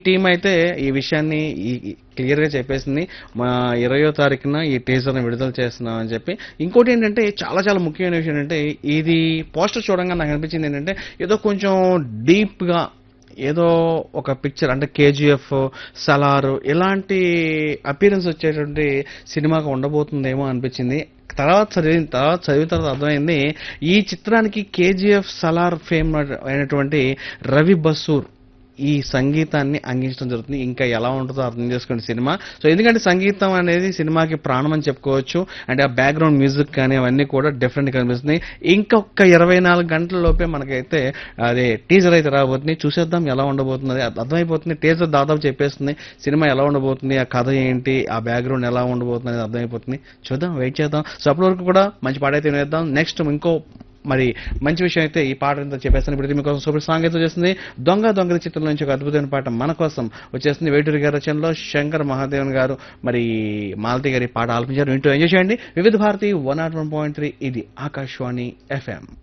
team అయితే ఈ విషయాన్ని క్లియర్ గా చెప్పేసింది మా ఇరవయో తారీఖున ఈ టీజర్ ని విడుదల చేస్తున్నాం అని చెప్పి ఇంకోటి ఏంటంటే చాలా చాలా ముఖ్యమైన విషయం ఏంటంటే ఇది పోస్టర్ చూడంగా నాకు అనిపించింది ఏంటంటే ఏదో కొంచెం డీప్ గా ఏదో ఒక పిక్చర్ అంటే కేజీఎఫ్ సలార్ ఇలాంటి అపీరెన్స్ వచ్చేటువంటి సినిమాగా ఉండబోతుందేమో అనిపించింది తర్వాత చదివిన తర్వాత చదివిన తర్వాత అర్థమైంది ఈ చిత్రానికి కేజీఎఫ్ సలార్ ఫేమ్ అయినటువంటి రవి బసూర్ ఈ సంగీతాన్ని అందించడం జరుగుతుంది ఇంకా ఎలా ఉంటుందో అర్థం చేసుకోండి సినిమా సో ఎందుకంటే సంగీతం అనేది సినిమాకి ప్రాణం అని చెప్పుకోవచ్చు అంటే ఆ బ్యాక్గ్రౌండ్ మ్యూజిక్ కానీ అవన్నీ కూడా డిఫరెంట్ కనిపిస్తుంది ఇంకొక ఇరవై నాలుగు గంటల లోపే మనకైతే అదే టీజర్ అయితే రాబోతుంది చూసేద్దాం ఎలా ఉండబోతుంది అది అర్థమైపోతుంది టీజర్ దాదాపు చెప్పేస్తుంది సినిమా ఎలా ఉండబోతుంది ఆ కథ ఏంటి ఆ బ్యాక్గ్రౌండ్ ఎలా ఉండబోతుంది అనేది అర్థమైపోతుంది చూద్దాం వెయిట్ చేద్దాం సో అప్పటి వరకు కూడా మంచి పాట అయితే వినేద్దాం నెక్స్ట్ ఇంకో మరి మంచి విషయం అయితే ఈ పాట ఎంత చెప్పేస్తాను ఇప్పుడు ఇది మీకోసం సూపర్ సాంగ్ అయితే వచ్చేస్తుంది దొంగ దొంగల చిత్రం నుంచి ఒక అద్భుతమైన పాట మన కోసం వచ్చేస్తుంది వేటూరి గారి రచనలో శంకర్ మహాదేవన్ గారు మరి మాలతి గారి పాట ఆలపించారు వింటూ ఎంజాయ్ చేయండి Vividh Bharati one nought one point three ఇది ఆకాశవాణి ఎఫ్ఎం